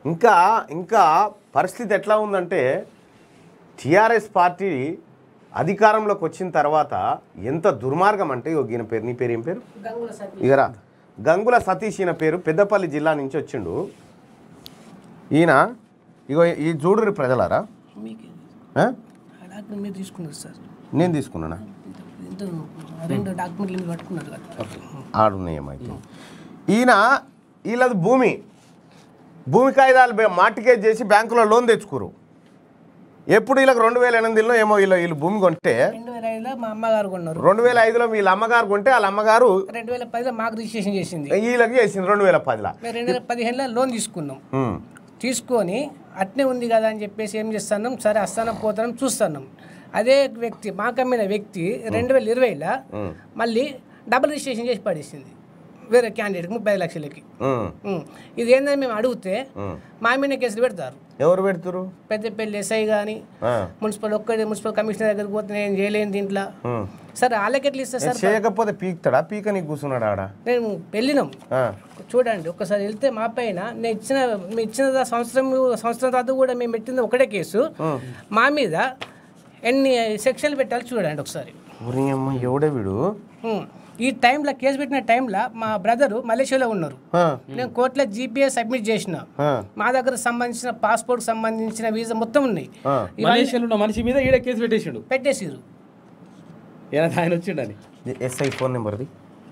ఇంకా ఇంకా పరిస్థితి ఎట్లా ఉందంటే టీఆర్ఎస్ పార్టీ అధికారంలోకి వచ్చిన తర్వాత ఎంత దుర్మార్గం అంటే ఇగో ఈయన పేరు నీ పేరు ఏం పేరు గంగుల సతీష్ ఇగరా గంగుల సతీష్ ఈయన పేరు పెద్దపల్లి జిల్లా నుంచి వచ్చిండు ఈయన ఇగో ఈ చూడురు ప్రజలారా మీకు ఆ? ఆ డాక్యుమెంట్ మీరు తీసుకున్నారు సార్ నేను తీసుకున్నానా ఇంత రెండు డాక్యుమెంట్లు మీరు పట్టుకున్నారు కదా ఆడున్నాయేమైతే ఈయన వీళ్ళది భూమి భూమి కాగితాలు బే- మార్టిగేజ్ చేసి బ్యాంకులో లోన్ తెచ్చుకోరు ఎప్పుడు వీళ్ళకి రెండు వేల ఎనిమిదిలో ఏమో వీళ్ళు వీళ్ళు భూమి కొంటే రెండు వేల ఐదులో మా అమ్మగారు కొన్నారు రెండు వేల ఐదులో వీళ్ళ అమ్మగారు కొంటే వాళ్ళ అమ్మగారు రెండు వేల పదిలో మాకు రిజిస్ట్రేషన్ చేసింది వీళ్ళకి చేసింది రెండు వేల పదిలో మేము రెండు వేల పదిహేనులో లోన్ తీసుకున్నాం ఉమ్. తీసుకొని అట్నే ఉంది కదా అని చెప్పేసి ఏం చేస్తున్నాం సరే వస్తానం పోతాం చూస్తున్నాం అదే వ్యక్తి మాకు అమ్మిన వ్యక్తి రెండు వేల ఇరవైలో మళ్ళీ డబుల్ రిజిస్ట్రేషన్ చేసి పడేసింది వేరే క్యాండిడేట్కి ముప్పై ఐదు లక్షలకి ఉమ్. ఉం. ఇది ఏందని మేము అడిగితే మా మీద కేసులు పెడతారు ఎవరు పెడుతురు పెద్దపల్లి ఎస్ఐ కానీ ఆ. మున్సిపల్ ఒక్కడే మున్సిపల్ కమిషనర్ దగ్గరికి పోతే నేను చేయలేను దీంట్లో ఉమ్. సార్ వాళ్ళకి ఎట్లా ఇస్తా సార్ చేయకపోతే పీక్తాడా పీక నీకు కూర్చున్నాడు ఆడ నేను వెళ్ళినాం ఆ. చూడండి ఒక్కసారి వెళ్తే మా పైన నేను ఇచ్చిన మేము ఇచ్చిన సంవత్సరం సంవత్సరం తర్వాత కూడా మేము పెట్టింది ఒకటే కేసు మా మీద ఎన్ని సెక్షన్లు పెట్టాలి చూడండి ఒకసారి ఒరి అమ్మ ఎవడే వీడు ఉం. ఈ టైంలో కేసు పెట్టిన టైంలో మా బ్రదరు మలేషియాలో ఉన్నారు ఆ. నేను కోర్టులో జీపీఎస్ సబ్మిట్ చేసిన ఆ. మా దగ్గర సంబంధించిన పాస్పోర్ట్ సంబంధించిన వీసా మొత్తం ఉన్నాయి ఆ. మలేషియాలో ఉన్న మనిషి మీద ఈడ కేసు పెట్టేసిండు పెట్టేసిరు ఏనా ఆయన వచ్చిండని ఎస్ఐ ఫోన్ నెంబర్ది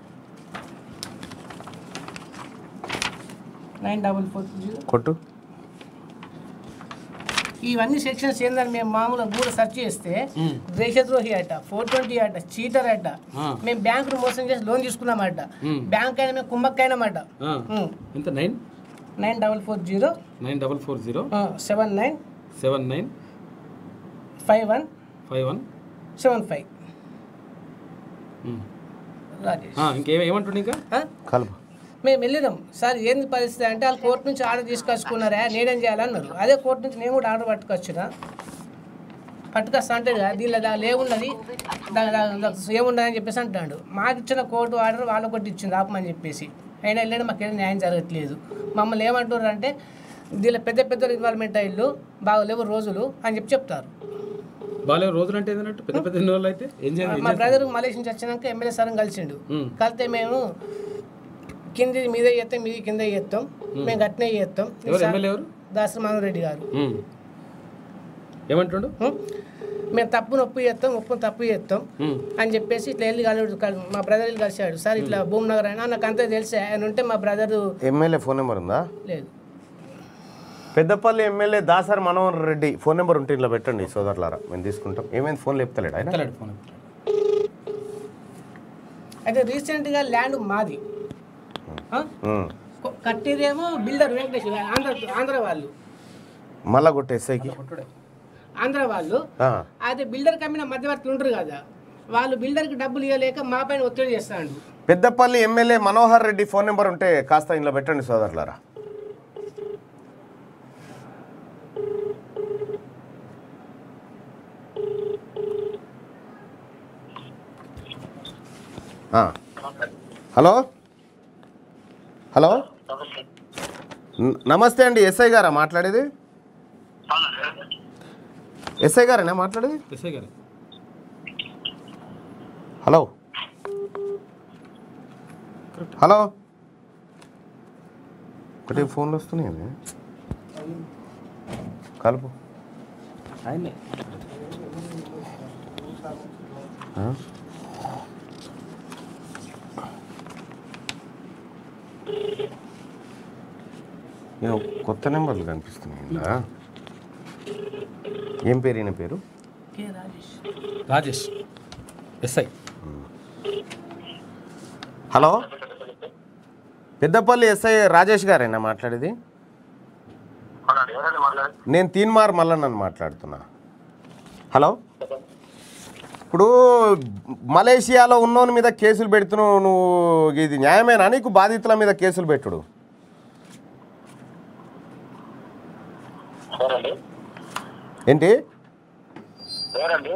నైన్ డబల్ ఫోర్ జీరో కొట్టు ఇవన్నీ సెక్షన్స్ ఏందని మేము మామూలుగా గూడ సెర్చ్ చేస్తే దేశద్రోహి అట ఫోర్ ట్వంటీ అట చీటర్ అట మేము బ్యాంకును మోసం చేసి లోన్ తీసుకున్నామట బ్యాంక్ అయినా మేము కుమ్మక్కైనామట ఆ. ఎంత nine nine double four zero nine double four zero seven nine seven nine five one five one seven five Rajesh ఇంకేం ఏమంటుండే ఇంకా ఆ? కలుపు మేము వెళ్ళినాం సార్ ఏంది పరిస్థితి అంటే వాళ్ళు కోర్టు నుంచి ఆర్డర్ తీసుకొచ్చుకున్నారా నేనేం చేయాలన్నారు అదే కోర్టు నుంచి నేను కూడా ఆర్డర్ పట్టుకొచ్చిన పట్టుకొస్తా అంటే దీనిలో దాని ఏమున్నది దాని ఏమున్నది అని చెప్పేసి అంటాడు మాకు ఇచ్చిన కోర్టు ఆర్డర్ వాళ్ళ కొట్టి ఇచ్చింది ఆపమని చెప్పేసి అయినా వెళ్ళాడు మాకు ఏం న్యాయం జరగట్లేదు మమ్మల్ని ఏమంటారు అంటే దీనిలో పెద్ద పెద్ద ఇన్వాల్వ్మెంట్ అయ్యిళ్ళు బాగలేవు రోజులు అని చెప్పి చెప్తారు బాగా రోజులు అంటే ఏంటంటే పెద్ద పెద్ద వాళ్ళు అయితే ఏం చేయాలి మా బ్రదర్ మలేషియా నుంచి వచ్చినాక ఎమ్మెల్యే సార్ కలిసిండు ఉమ్. కలితే మేము కింది మీదే చేస్తాం మీది కింద చేస్తాం మేము గట్టినే చేస్తాం ఎవరు ఎమ్మెల్యే ఎవరు దాసరి మనోహర్ రెడ్డి గారు ఉమ్. ఏమంటుండు ఉం? మేము తప్పు నొప్పు చేస్తాం ఒప్పు తప్పు చేస్తాం ఉమ్. అని చెప్పేసి ఇట్లా వెళ్ళి కలు కలు- మా బ్రదర్ వెళ్ళి కలిశాడు సార్ ఇట్లా భూమి నగర్ అయినా నాకు అంతే తెలిసే ఆయన ఉంటే మా బ్రదర్ ఎమ్మెల్యే ఫోన్ నెంబర్ ఉందా లేదు Peddapalli MLA Dasari Manohar Reddy phone number ఉంటే ఇంట్లో పెట్టండి సోదరులారా మేము తీసుకుంటాం ఏమైంది ఫోన్ లేపుతలేడు ఆయన ఎత్తలేడు ఫోన్ అయితే రీసెంట్గా ల్యాండ్ మాది ఆ? ఉమ్. కొ- కట్టేదేమో బిల్డర్ వెంకటేష్ ఆంధ్ర ఆంధ్ర వాళ్ళు మళ్ళా కొట్టు ఎస్ఐకి ఆంధ్ర వాళ్ళు ఆ. అదే బిల్డర్ కమ్మిన మధ్యవర్తులు ఉంటారు కదా వాళ్ళు బిల్డర్కి డబ్బులు ఇవ్వలేక మా పైన ఒత్తిడి చేస్తాడు Peddapalli MLA Manohar Reddy phone number ఉంటే కాస్త ఇంట్లో పెట్టండి సోదరులారా ఆ. హలో హలో న- నమస్తే అండి ఎస్ఐ గారా మాట్లాడేది ఎస్ఐ గారేనా మాట్లాడేది ఎస్ఐ గారు హలో హలో ఒకటి ఫోన్లు వస్తున్నాయి కలుపు ఆయనే ఆ? ఏమో కొత్త నెంబర్లు కనిపిస్తున్నాయి ఇందులో. ఏం పేరు ఈయన పేరు K Rajesh Rajesh SI hello Peddapalli SI Rajesh గారేనా మాట్లాడేది నేను తీన్మార్ మల్లన్నని మాట్లాడుతున్నా హలో ఇప్పుడు మలేషియాలో ఉన్నోని మీద కేసులు పెడుతున్నావు నువ్వు ఇది న్యాయమేనా నీకు బాధితుల మీద కేసులు పెట్టుడు ఎవరండి ఏంటి ఎవరండి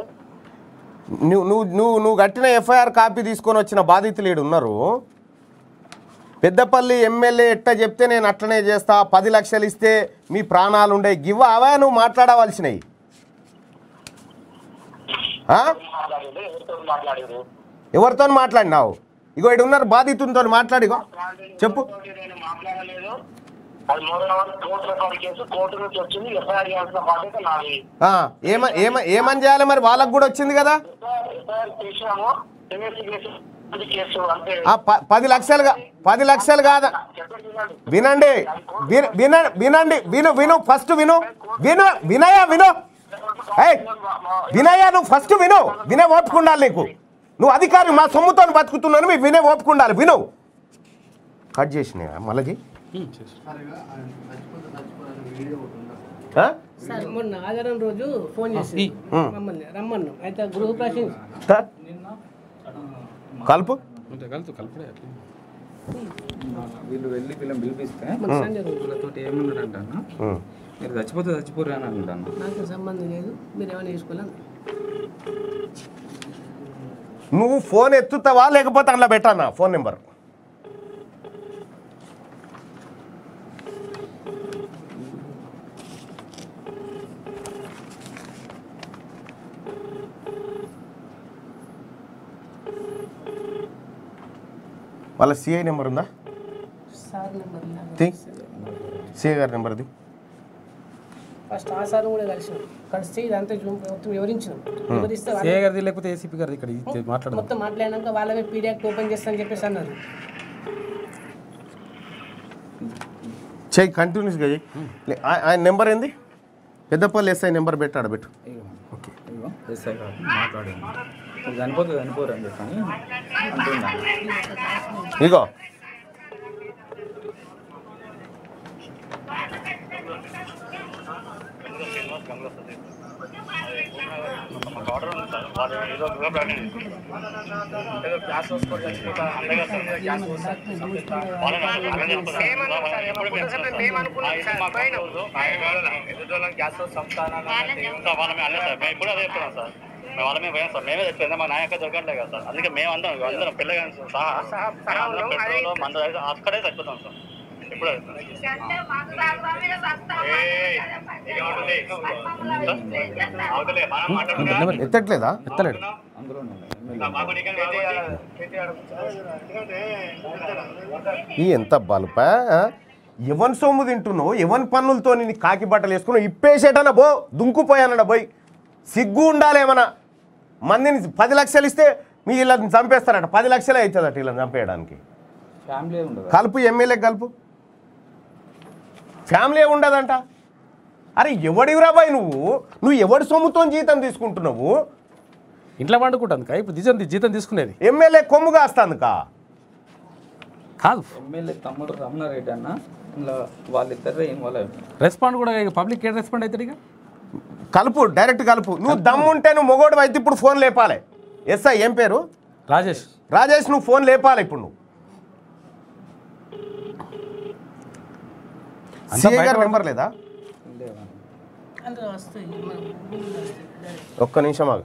నువ్వు నువ్వు నువ్వు నువ్వు కట్టిన ఎఫ్ఐఆర్ కాపీ తీసుకొని వచ్చిన బాధితులు ఈడు ఉన్నారు పెద్దపల్లి ఎమ్మెల్యే ఎట్ట చెప్తే నేను అట్లనే చేస్తా పది లక్షలు ఇస్తే మీ ప్రాణాలు ఉండే గివ్ అవా నువ్వు మాట్లాడవలసినవి ఆ? మాట్లాడారు ఎవరితో మాట్లాడారు ఎవరితో మాట్లాడినావు ఇగో ఇడు ఉన్నారు బాధితులతో మాట్లాడిగో చెప్పు నేను మాట్లాడలేదు అది మూడు నెలలు కోర్టు రికార్డు కేసు కోర్టు నుంచి వచ్చింది ఎఫ్ఐఆర్ చేయాల్సిన బాధ్యత నాది ఆ, ఏమ ఏమ ఏమని చేయాలి మరి వాళ్ళకు కూడా వచ్చింది కదా ఎఫ్ఐఆర్ చేసినాము ఇన్వెస్టిగేషన్ ఇది కేసు అంటే ఆ ప- పది లక్షలుగా పది లక్షలు కాదా చెప్పండి చూడండి. వినండి విన- విన వినండి విను విను ఫస్ట్ విను విను వినయ విను ఏయ్ వినయ నువ్వు ఫస్ట్ విను వినే ఓపుకుండాలి నీకు నువ్వు అధికారి మా సొమ్ముతో బతుకుతున్నాను మీ వినే ఓపుకుండాలి విను కట్ చేసినా మళ్ళీ ఉమ్, చేసి. సార్ మొన్న ఆదివారం రోజు ఫోన్ చేసి మమ్మల్ని రమ్మన్నాం అయితే గృహ ప్రశ్న కలుపు అంటే కలుపు కలుపుడే అట్లా. వీళ్ళు వెళ్ళి వీళ్ళని పిలిపిస్తే మన సండే రోజు వీళ్ళతో ఏమన్నాడంట అన్న ఉం. మీరు చచ్చిపోతే చచ్చిపోరు అని అన్నాడు అన్న నాకు సంబంధం లేదు మీరు ఏమైనా చేసుకోవాలని నువ్వు ఫోన్ ఎత్తుతావా లేకపోతే అందులో పెట్టానా ఫోన్ నెంబర్ వాళ్ళ సిఐ నెంబర్ ఉందా సార్ నెంబర్ తీ సిఐ గారి నెంబర్ది ఫస్ట్ ఆ సార్ కూడా కలిసినాం కలిసి ఇదంతా చూ- మొత్తం వివరించినాం వివరిస్తే ఏ గారిది లేకపోతే ఏసీపీ గారిది ఇక్కడ ఇది మాట్లాడదాం మొత్తం మాట్లాడినాక వాళ్ళమే పీడిఎఫ్ ఓపెన్ చేస్తా అని చెప్పేసి అన్నారు చెయ్యి కంటిన్యూస్గా చెయ్యి లే- ఆ- ఆయన నెంబర్ ఏంది పెద్దపల్లి ఎస్ఐ నెంబర్ పెట్టాడు పెట్టు ఇగో ఓకే ఇగో ఎస్ఐ గారు మాట్లాడింది మీరు చనిపోతే చనిపోరు అని చెప్పని అంటున్నాను ఇగో వాళ్ళ మేము పోయాం సార్ మేమే తెచ్చుకుందాం మా నాయక దొరకట్లేదు కదా సార్ అందుకే మేము అందరం అందరం పిల్లగాని సహా మేము అందరం పెట్రోల్ మంద తాగి అక్కడే చచ్చిపోతాం సార్ ఇప్పుడు అవతలే మనం మాట్లాడుతున్నా ఎత్తట్లేదా ఎత్తలేడు అందులోనే ఎమ్మెల్యే ఈ ఎంత బలుపా ఎవన్ సొమ్ము తింటున్నావు ఎవన్ పన్నులతో నీ కాకి బట్టలు వేసుకున్నావు ఇప్పేసేటన బో దుంకుపోయానడ పోయి సిగ్గు ఉండాలి ఏమన్నా మందిని పది లక్షలు ఇస్తే మీ వీళ్ళని చంపేస్తారట పది లక్షలే అవుతుందట వీళ్ళని చంపేయడానికి ఫ్యామిలీ ఉండదు కలుపు ఎమ్మెల్యే కలుపు ఫ్యామిలీ ఉండదంట అరే ఎవడివిరా బాయ్ నువ్వు నువ్వు ఎవడి సొమ్ముతో జీతం తీసుకుంటున్నావు ఇంట్లో వండుకుంటాను కా ఇప్పుడు జీతం జీతం తీసుకునేది ఎమ్మెల్యే కొమ్ము కాస్తాందుకా కాదు ఎమ్మెల్యే తమ్ముడు రమణారెడ్డి అన్న ఇలా వాళ్ళిద్దరే ఇన్వాల్వ్ అయిపోయారు రెస్పాండ్ కూడా ఇక పబ్లిక్ ఏం రెస్పాండ్ అవుతాడు ఇక కలుపు డైరెక్ట్ కలుపు నువ్వు దమ్ముంటే నువ్వు మొగోడు అయితే ఇప్పుడు ఫోన్ లేపాలి ఎస్ఐ ఏం పేరు రాజేష్ రాజేష్ నువ్వు ఫోన్ లేపాలి ఇప్పుడు నువ్వు అంతా సిఏ గారి బయట నెంబర్ లేదా లేవా అందులో వస్తాయి మన ముందు వస్తాయి direct. ఒక్క నిమిషం ఆగు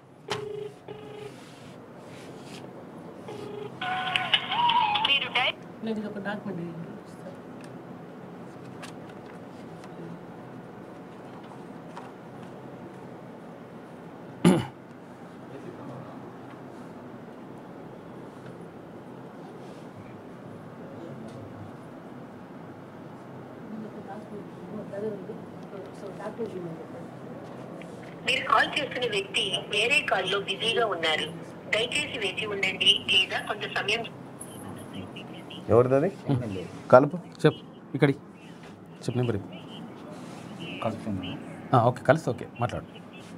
లేదు ఇది ఒక డాక్యుమెంట్ మీరు కాల్ చేస్తున్న వ్యక్తి వేరే కాల్లో బిజీగా ఉన్నారు దయచేసి వేచి ఉండండి లేదా కొంత సమయం ఎవరిది అది కలుపు చెప్పు ఇక్కడి చెప్పు నెంబర్ ఇవ్వు. కలుస్తుంది ఆ, ఓకే కలిసి ఓకే మాట్లాడు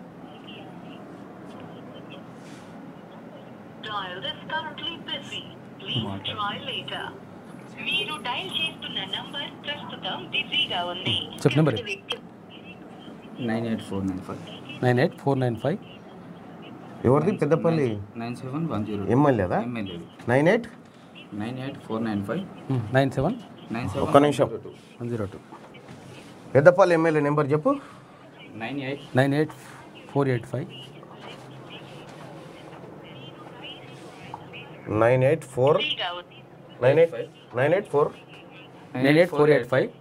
Dial is currently busy. Please try later. మీరు డయల్ చేస్తున్న నంబర్ ప్రస్తుతం బిజీగా ఉంది చెప్పు నెంబర్ ఈ వ్యక్తి nine eight four nine five nine eight four nine five ఎవరిది Peddapalli nine seven one zero ఎమ్మెల్యేదా MLA nine eight nine eight four nine five nine seven nine ఒక్క సెవెన్ నిమిషం one zero two Peddapalli MLA number చెప్పు nine eight nine eight four eight five nine eight four బిజీగా ఉంది nine eight nine eight four nine eight four eight five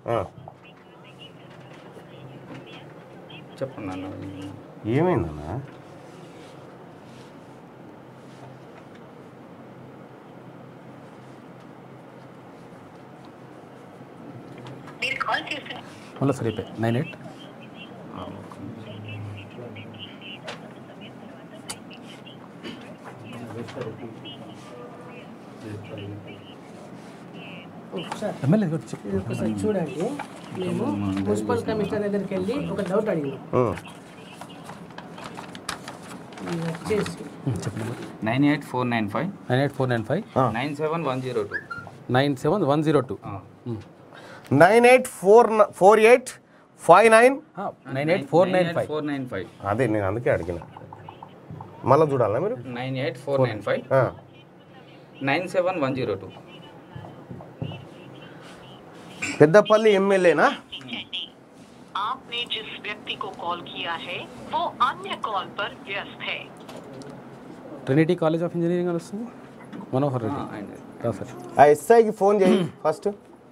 చెప్పండి అన్న ఏమైందన్నా మీరు call చేస్తున్న మళ్ళీ సరిపోయి నైన్ ఎయిట్ ఆ, ఒక్క నిమిషం. ఒకసారి ఎమ్మెల్యే కూడా చెప్పు ఇది ఒకసారి చూడండి మేము మున్సిపల్ కమిషనర్ దగ్గరికి వెళ్ళి ఒక డౌట్ అడిగినాం ఇది వచ్చేసి చెప్పండి nine eight four nine five nine eight four nine five nine seven one zero two nine seven one zero two nine eight four four eight five nine nine eight four nine five four nine five అదే నేను అందుకే అడిగిన మళ్ళీ చూడాలా మీరు nine eight four nine five ఆ. Nine seven one zero two Peddapalli ఎమ్మెల్యేనా चैनी आपने जिस व्यक्ति को कॉल किया है वो अन्य कॉल पर व्यस्त है ట్రినిటీ కాలేజ్ ఆఫ్ ఇంజనీరింగ్ అని వస్తుంది మనోహర్ రెడ్డి రా సార్ ఆ ఎస్ఐకి ఫోన్ చేయి ఫస్ట్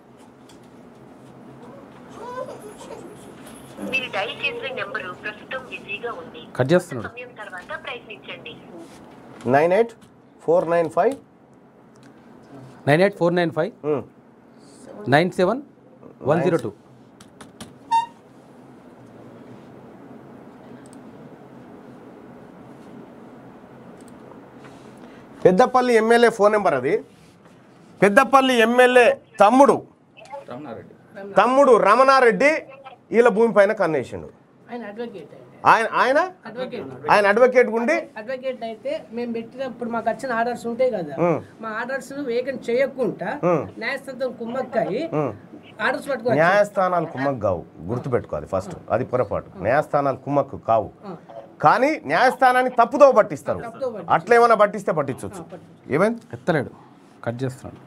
మీరు డైల్ చేసిన నెంబరు ప్రస్తుతం బిజీగా ఉంది కట్ చేస్తున్నాడు సమయం తర్వాత ప్రయత్నించండి nine eight four nine five nine eight four nine five nine seven one zero two Peddapalli MLA phone number అది పెద్దపల్లి ఎమ్మెల్యే తమ్ముడు రమణారెడ్డి తమ్ముడు రమణారెడ్డి వీళ్ళ భూమి పైన కన్నేసిండు ఆయన అడ్వకేట్ అండి ఆయన ఆయన అడ్వకేట్ ఆయన అడ్వకేట్ ఉండి అడ్వకేట్ అయితే మేము పెట్టినప్పుడు మాకు వచ్చిన ఆర్డర్స్ ఉంటాయి కదా ఉం. మా ఆర్డర్స్ వేకెంట్ చేయకుండా ఉం. న్యాయస్థానం కుమ్మక్కాయి ఉం. ఆర్డర్స్ పట్టుకోవాలి న్యాయస్థానాలు కుమ్మక్కు కావు గుర్తుపెట్టుకోవాలి ఫస్ట్ అది పొరపాటు న్యాయస్థానాలు కుమ్మక్కు కావు కానీ న్యాయస్థానాన్ని తప్పుదో పట్టిస్తారు అట్లా ఏమైనా పట్టిస్తే పట్టించవచ్చు ఏమైంది ఎత్తలేడు కట్ చేస్తున్నాడు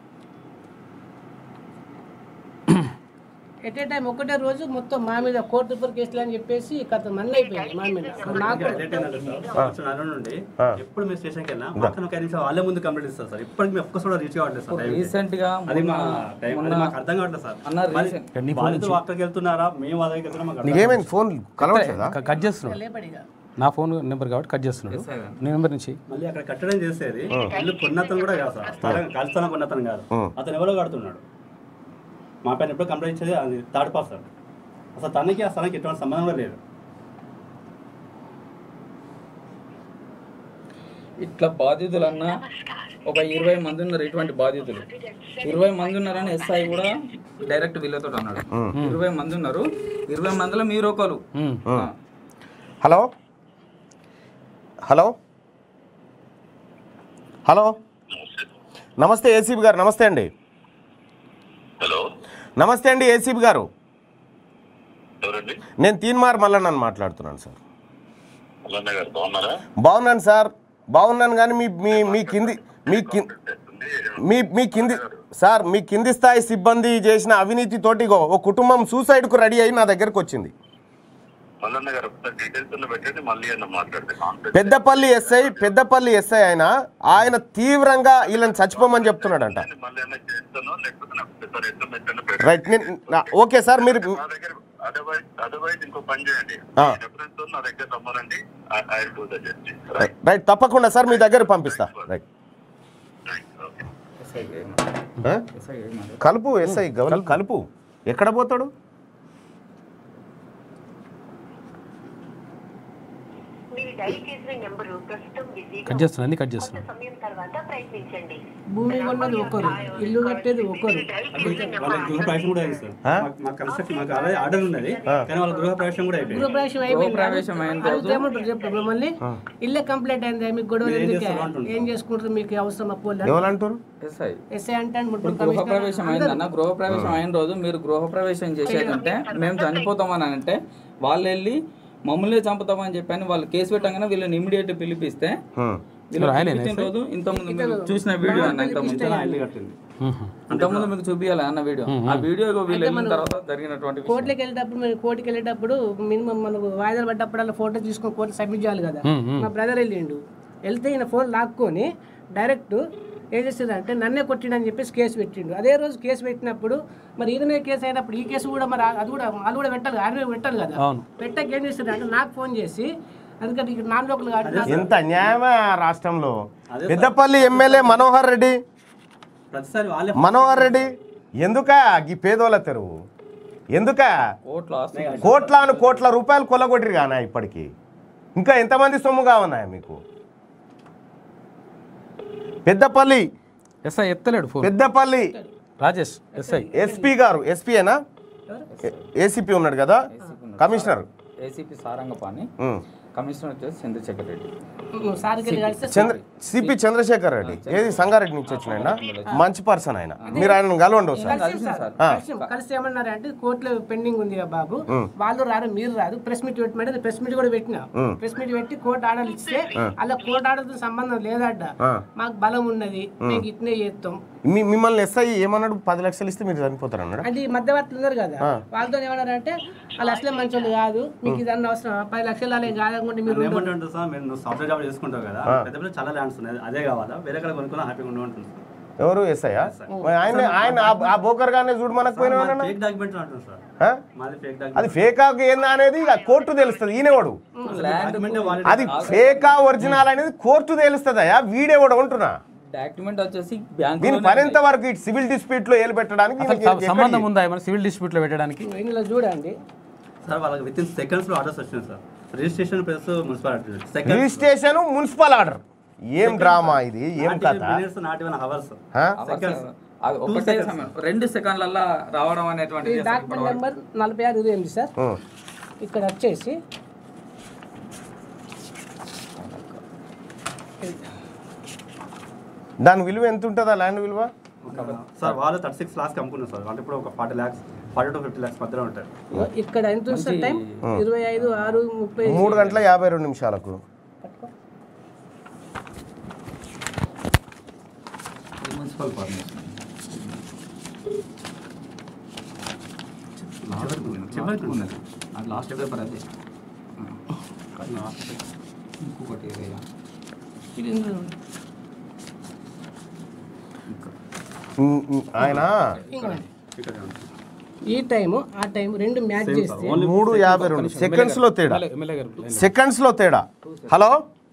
ఎట్ ఏ టైం ఒకటే రోజు మొత్తం మా మీద కోర్టు పేపర్ కేసులు అని చెప్పేసి కథ మన్న అయిపోయింది మా మీద నాకు నుండి ఆ. ఎప్పుడు మీరు స్టేషన్కి వెళ్ళినా పక్కన ఒక ఐదు నిమిషాలు వాళ్ళే ముందు కంప్లీట్ ఇస్తారు సార్ ఇప్పటికి మేము ఒక్కసారి కూడా రీచ్ కావట్లేదు సార్ టైంకి. రీసెంట్ గా అది మా మొన్న- టైం అది మొన్న మాకు అర్థం కావట్లేదు సార్ అన్న మరి రీసెంట్ బాధితులు అక్కడికి వెళ్తున్నారా మేము వాళ్ళ దగ్గరికి వెళ్తున్నాం మాకు అర్థం నీకేమైంది ఫోన్ కలవట్లేదా క- కట్ చేస్తున్నాడు లేపడిగా నా ఫోన్ నెంబర్ కాబట్టి కట్ చేస్తున్నాడు నీ నెంబర్ నుంచి మళ్ళీ అక్కడ కట్టడం చేసేది ఇల్లు కొన్నతను కూడా కాదు సార్ స్థలం కలిస్తాన కొన్నతను కాదు అతను ఎవరో కడుతున్నాడు మా పైన ఎప్పుడు కంప్లైంట్ ఇచ్చేది అది థర్డ్ పర్సన్ అసలు తనకి ఆ స్థలానికి ఎటువంటి సంబంధం కూడా లేదు ఇట్లా బాధితులన్నా ఒక ఇరవై మంది ఉన్నారు ఇటువంటి బాధితులు ఇరవై మంది ఉన్నారని ఎస్ఐ కూడా డైరెక్ట్ వీళ్ళతో అన్నాడు ఇరవై మంది ఉన్నారు ఇరవై మందిలో మీరు ఒకరు ఆ. హలో హలో హలో నమస్తే ఏసీబీ గారు నమస్తే అండి హలో నమస్తే అండి ఏసీబీ గారు ఎవరండి నేను తీన్మార్ మల్లన్నని మాట్లాడుతున్నాను సార్ మల్లన్న గారు బాగున్నారా బాగున్నాను సార్ బాగున్నాను కానీ మీ మీ మీ కింది మీ కింది మీ మీ కింది సార్ మీ కింది స్థాయి సిబ్బంది చేసిన అవినీతి తోటిగో ఓ కుటుంబం సూసైడ్కు రెడీ అయి నా దగ్గరకు వచ్చింది మల్లన్న గారు ఒకసారి డీటెయిల్స్ ఉన్న పెట్టండి మళ్ళీ అన్న మాట్లాడితే conference Peddapalli SI Peddapalli SI ఆయన ఆయన తీవ్రంగా వీళ్ళని చచ్చిపోమని చెప్తున్నాడంట మళ్ళీ అన్న చేస్తాను లేకపోతే నాకు సార్ ఎస్ఎంఎస్ అన్న పెట్టండి రైట్ నేను నా- ఓకే సార్ మీరు నా దగ్గర అదర్వైజ్ అదర్వైజ్ ఇంకో పని చేయండి ఆ. రెఫరెన్స్ తో నా దగ్గర రమ్మనండి I do the justice right right తప్పకుండా సార్ మీ దగ్గర పంపిస్తా రైట్ ఓకే ఎస్ఐ గారు. ఆ? ఎస్ఐ గారు మరి. కలుపు ఎస్ఐ గవర్నర్ కలుపు ఎక్కడ పోతాడు మీరు డైల్ చేసిన నెంబరు ప్రస్తుతం బిజీగా కట్ చేస్తున్నాడు అన్ని కట్ చేస్తున్నాడు సమయం తర్వాత ప్రయత్నించండి భూమి కొన్నది ఒకరు ఇల్లు కట్టేది ఒకరు వాళ్ళ గృహ ప్రవేశం కూడా అయింది సార్ ఆ? మాకు- మాకు కన్స్ట్రక్షన్ మాకు ఆల్రెడీ ఆర్డర్ ఉన్నది కానీ వాళ్ళ గృహ ప్రవేశం కూడా అయిపోయింది గృహప్రవేశం అయిపోయింది గృహప్రవేశం అయిన రోజు అడిగితే ఏమంటారు చెప్పు మిమ్మల్ని ఇల్లే కంప్లైంట్ అయింది మీకు గొడవలు మీరు ఏం ఎందుకే చేస్తారు అంటుండ్రు. ఏం చేసుకుంటారు మీకు అవసరం అప్పోలే ఎవరంటారు ఎస్ఐ ఎస్ఐ అంటే ఇప్పుడు గృహ ప్రవేశం అయిందన్న గృహ ప్రవేశం అయిన రోజు మీరు గృహ ప్రవేశం చేసేది అంటే మేము చనిపోతామని అంటే వాళ్ళు వెళ్ళి మమ్మల్ని చంపుతామని చెప్పని వాళ్ళు కేసు పెట్టగానే వీళ్ళని ఇమీడియట్ పిలిపిస్తే వీళ్ళు పిలిపించిన రోజు ఇంతకుముందు మీరు చూసిన వీడియో అన్న ఇంతకుముందు ఇల్లు కట్టింది ఇంతకుముందు మీకు చూపించాలి అన్న వీడియో ఆ వీడియో వీళ్ళు వెళ్ళిన తర్వాత జరిగినటువంటి విషయం. కోర్టుకి వెళ్ళేటప్పుడు మీరు కోర్టుకి వెళ్ళేటప్పుడు మినిమం మనకు వాయిదాలు పడ్డప్పుడల్లా ఫోటో తీసుకొని కోర్టు సబ్మిట్ చేయాలి కదా మా బ్రదర్ వెళ్ళిండు వెళ్తే ఈయన ఫోన్ లాక్కొని డైరెక్ట్ ఏం చేసిందంటే నన్నే కొట్టిండని చెప్పేసి కేసు పెట్టిండు అదే రోజు కేసు పెట్టినప్పుడు మరి ఈయననే కేసు అయినప్పుడు ఈ కేసు కూడా మరి అది కూడా వాళ్ళు కూడా పెట్టాలి ఆయన కూడా పెట్టాలి కదా అవును. పెట్టాక ఏం చేసిందంటే నాకు ఫోన్ చేసి అందుకని ఇక్కడ నాన్ లోకల్ కాబట్టి నాకు- ఎంత అన్యాయమా రాష్ట్రంలో అదే పెద్దపల్లి ఎమ్మెల్యే మనోహర్ రెడ్డి ప్రతిసారి వాళ్ళే మనోహర్ రెడ్డి ఎందుక ఈ పేదోళ్ళ తెరువు ఎందుక కోర్టులో ఆస్తి కోట్లాను కోట్ల రూపాయలు కొల్లగొట్టిరు కానా ఇప్పటికి ఇంకా ఎంతమంది సొమ్ము కావన్నాయా మీకు పెద్దపల్లి ఎస్ఐ ఎత్తలేడు phone Peddapalli Rajesh SI SP గారు ఎస్పీయేనా ఏసీపీ ఉన్నాడు కదా కమిషనర్ ఏసీపీ సారంగపాణి ఉమ్. కమిషనర్ వచ్చేసి చంద్రశేఖర్ రెడ్డి నువ్వు సార్కి వెళ్ళి కలిస్తే చంద్ర సిపి చంద్రశేఖర్ రెడ్డి ఏది సంగారెడ్డి నుంచి వచ్చినాయన మంచి పర్సన్ ఆయన మీరు ఆయనను కలవండి ఒకసారి కలిసి సార్, కలిసి కలిసి ఏమన్నారు అంటే కోర్టులో పెండింగ్ ఉంది కదా బాబు వాళ్ళు రారు మీరు రాదు ప్రెస్ మీట్ పెట్టమంటే ప్రెస్ మీట్ కూడా పెట్టినా ప్రెస్ మీట్ పెట్టి కోర్టు ఆర్డర్లు ఇస్తే అలా కోర్టు ఆర్డర్తో సంబంధం లేదట మాకు బలం ఉన్నది మేము ఇట్నే చేస్తాం మీ మిమ్మల్ని ఎస్ఐ ఏమన్నాడు పది లక్షలు ఇస్తే మీరు చనిపోతారు అన్నాడు అంటే ఈ మధ్యవర్తులు ఉన్నారు కదా వాళ్ళతో ఏమన్నారంటే వాళ్ళు అసలే మంచోళ్ళు కాదు మీకు ఇది అన్న అవసరం పది లక్షలు అలా కాదనుకుంటే మీరు ఉండరు. ఏమంటుంటారు సార్ మీరు నువ్వు సాఫ్ట్వేర్ జాబ్ చేసుకుంటావు కదా పెద్ద పెద్ద చాలా ల్యాండ్స్ ఉన్నాయి అదే కావాలా వేరే కడ కొనుక్కున్నా హ్యాపీగా ఉండమంటుంది ఎవరు ఎస్ఐ ఆయన ఆయన ఆ- ఆ బోకర్ గానే చూడు మనకు పోయిన ఫేక్ డాక్యుమెంట్ అంటుంది సార్ మాది ఫేక్ డాక్యుమెంట్ అది ఫేకా ఏందా అనేది ఇక కోర్టు తెలుస్తుంది ఈయనవాడు డాక్యుమెంట్ వాళ్ళు అది ఫేకా ఒరిజినల్ అనేది కోర్టు తెలుస్తుంది అయ్యా వీడేవాడు ఉంటున్నా డాక్యుమెంట్ వచ్చేసి బ్యాంక్ దీని పరింత వరకు ఇటు సివిల్ డిస్ప్యూట్ లో ఏలు పెట్టడానికి అసలు ఈయనకి ఎక్కడ- సంబంధం ఉందా ఏమైనా సివిల్ డిస్ప్యూట్లో పెట్టడానికి ఇందులో చూడండి సార్ వాళ్ళకి విత్ ఇన్ సెకండ్స్ లో ఆర్డర్స్ వచ్చినాయి sir registration plus municipality second registration municipal order ఏం డ్రామా ఇది ఏం కథ మినిట్స్ నాట్ ఈవెన్ అవర్స్ ఆ? అది ఒకటే సమయం రెండు సెకండ్లలో రావడం అనేటువంటి ఈ డాక్యుమెంట్ నెంబర్ నలభై ఆరు ఇరవై ఎనిమిది సార్ ఉం. ఇక్కడ వచ్చేసి దాని విలువ ఎంత ఉంటుందా ల్యాండ్ విలువ సార్ వాళ్ళు థర్టీ సిక్స్ లాక్స్ అమ్ముకున్నారు సార్ అంటే ఇప్పుడు ఒక forty lakhs forty to fifty lakhs మధ్యలో ఉంటాయి ఇక్కడ ఎంత ఉంది సార్ టైం ఇరవై ఐదు ఆరు ముప్పై మూడు గంటల యాభై రెండు నిమిషాలకు మున్సిపల్ పర్మిషన్ చివరికి ఉన్నది అది లాస్ట్ పేపర్ అది ఇంకొకటి ఏదైనా ఇది ఇందులో ఉంది. ఉం, ఉం. ఆయన ఇంకోండి. ఇక్కడ ఉంది. ఈ టైము ఆ టైం రెండు మ్యాచ్ చేస్తే మూడు యాభై రెండు సెకండ్స్ లో తేడా ఎమ్మెల్యే గారు లైన్ సెకండ్స్ లో తేడా హలో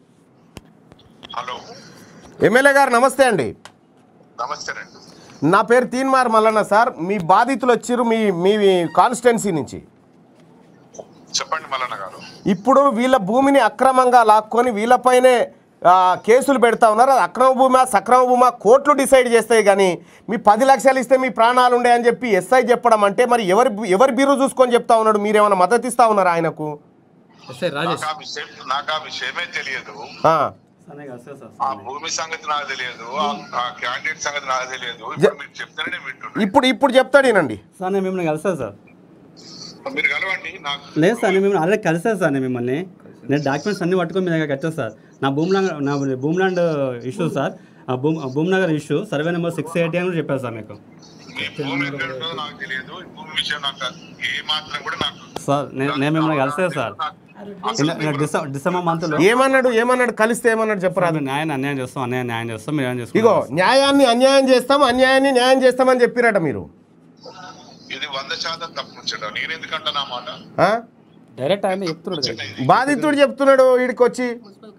హలో ఎమ్మెల్యే గారు నమస్తే అండి నమస్తే అండి నా పేరు తీన్మార్ మల్లన్న సార్ మీ బాధితులు వచ్చిర్రు మీ మీ కాన్స్టిట్యున్సీ నుంచి చెప్పండి మల్లన్న గారు ఇప్పుడు వీళ్ళ భూమిని అక్రమంగా లాక్కొని వీళ్ళపైనే ఆ, కేసులు పెడతా ఉన్నారు అది అక్రమ భూమా సక్రమ భూమా కోర్టులు డిసైడ్ చేస్తాయి కానీ మీ పది లక్షలు ఇస్తే మీ ప్రాణాలు ఉండే అని చెప్పి ఎస్ఐ చెప్పడం అంటే మరి ఎవరి ఎవరి బీరు చూసుకొని చెప్తా ఉన్నాడు మీరేమైనా మద్దతు ఇస్తా ఉన్నారు ఆయనకు ఎస్ఐ రాజేష్ నాకు ఆ విషయం నాకు ఆ విషయమే తెలియదు ఆ. సరే కదా సార్ సార్ ఆ భూమి సంగతి నాకు తెలియదు ఆ- ఆ క్యాండిడేట్ సంగతి నాకు తెలియదు ఇప్పుడు మీరు చెప్తేనే నేను వింటున్నాను ఇప్పుడు ఇప్పుడు చెప్తాడు ఈనండి సార్ నేను మిమ్మల్ని కలిసాను సార్ మీరు కలవండి నాకు లేదు సార్ నేను మిమ్మల్ని ఆల్రెడీ కలిసాను సార్ నేను మిమ్మల్ని నేను డాక్యుమెంట్స్ అన్ని పట్టుకొని మీ దగ్గర వచ్చాను సార్ నా భూమిలాండ్ నా భూమిలాండ్ ఇష్యూ సార్ ఆ భూమి Bhuminagar issue survey number six eighty అని కూడా చెప్పాను సార్ మీకు మీ భూమి ఎక్కడ ఉంటుందో నాకు తెలియదు ఈ భూమి విషయం నాకు ఏ మాత్రం కూడా నాకు సార్ నేను నేను మిమ్మల్ని కలిసాను సార్ నిన్న- నిన్న డిసెంబర్ డిసెంబర్ మంత్లో ఏమన్నాడు ఏమన్నాడు కలిస్తే ఏమన్నాడు చెప్పరా మేము న్యాయం అన్యాయం చేస్తాం అన్యాయం న్యాయం చేస్తాం మీరు ఏం ఇగో చేసుకో న్యాయాన్ని అన్యాయం చేస్తాం అన్యాయాన్ని న్యాయం చేస్తామని చెప్పిరట మీరు ఇది వంద శాతం తప్పు ముచ్చట నేను ఎందుకంటా నా మాట ఆ? డైరెక్ట్ ఆయన చెప్తున్నాడు కదా బాధితుడు చెప్తున్నాడు వీడికి వచ్చి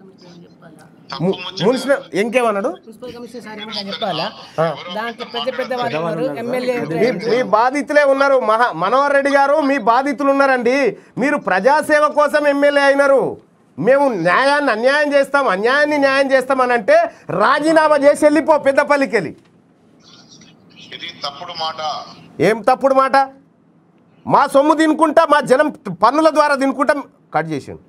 తప్పు ముచ్చట మున్సిపల్ ఇంకేమన్నాడు మున్సిపల్ కమిషనర్ సార్ ఏమంటా చెప్పాలా దాంట్లో పెద్ద పెద్ద వాళ్ళు ఉన్నారు ఎమ్మెల్యే మీ మీ బాధితులే ఉన్నారు మహా మనోహర్ రెడ్డి గారు మీ బాధితులు ఉన్నారండి మీరు ప్రజాసేవ కోసం ఎమ్మెల్యే అయినారు మేము న్యాయాన్ని అన్యాయం చేస్తాం అన్యాయాన్ని న్యాయం చేస్తామని అంటే రాజీనామా చేసి వెళ్ళిపో పెద్దపల్లికి వెళ్ళి ఇది తప్పుడు మాట ఏం తప్పుడు మాట మా సొమ్ము తినుకుంటా మా జనం పన్నుల ద్వారా తినుకుంటా కట్ చేసాను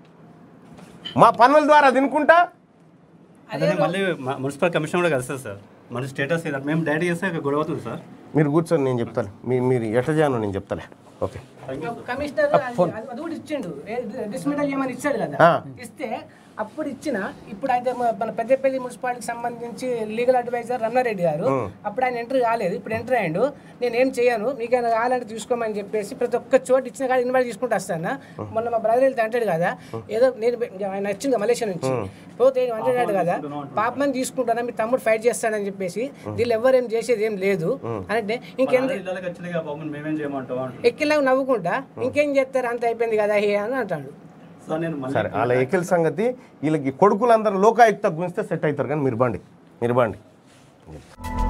మా పన్నుల ద్వారా తినుకుంటా అదే మళ్ళీ మ- మున్సిపల్ కమిషన్ కూడా కలిసారు సార్ మన స్టేటస్ ఇది మేము డైరెక్ట్ చేస్తే ఇక గొడవ అవుతుంది సార్ మీరు కూర్చొని నేను చెప్తాను మీ మీరు ఎట్ట చేయను నేను చెప్తాలే ఓకే కమిషనర్ అది అది కూడా ఇచ్చిండు డిస్మిటల్ చేయమని ఇచ్చాడు కదా ఆ. ఇస్తే అప్పుడు ఇచ్చిన ఇప్పుడు అయితే మ- మన పెద్దపల్లి మున్సిపాలిటీకి సంబంధించి లీగల్ అడ్వైజర్ రమణారెడ్డి గారు అప్పుడు ఆయన ఎంట్రీ కాలేదు ఇప్పుడు ఎంట్రీ అయ్యిండు నేను ఏం చేయను మీకైనా కావాలంటే తీసుకోమని చెప్పేసి ప్రతి ఒక్క చోటు ఇచ్చిన కాడ ఇన్వైట్ తీసుకుంటూ వస్తాను మొన్న మా బ్రదర్ వెళ్తే అంటాడు కదా ఏదో నేను పె- ఆయన వచ్చింది కదా మలేషియా నుంచి పోతే ఏం అంటాడు కదా పాపమని తీసుకుంటానా మీ తమ్ముడు ఫైట్ చేస్తాడని చెప్పేసి వీళ్ళు ఎవరు ఏం చేసేది ఏం లేదు అంటే ఇంకెందుకు ఇళ్ళకి వచ్చినాయి కదా బాబు మేమేం చేయమంటాం అంటారు. ఎక్కిలాగా నవ్వుకుంటా ఇంకేం చేస్తారు అంత అయిపోయింది కదా హే అని అంటాడు సో నేను మళ్ళీ సరే వాళ్ళ ఎకిల్ సంగతి వీళ్ళకి కొడుకులందరూ లోకాయుక్త గుంజితే సెట్ అవుతారు కానీ మీరు బండి మీరు బండి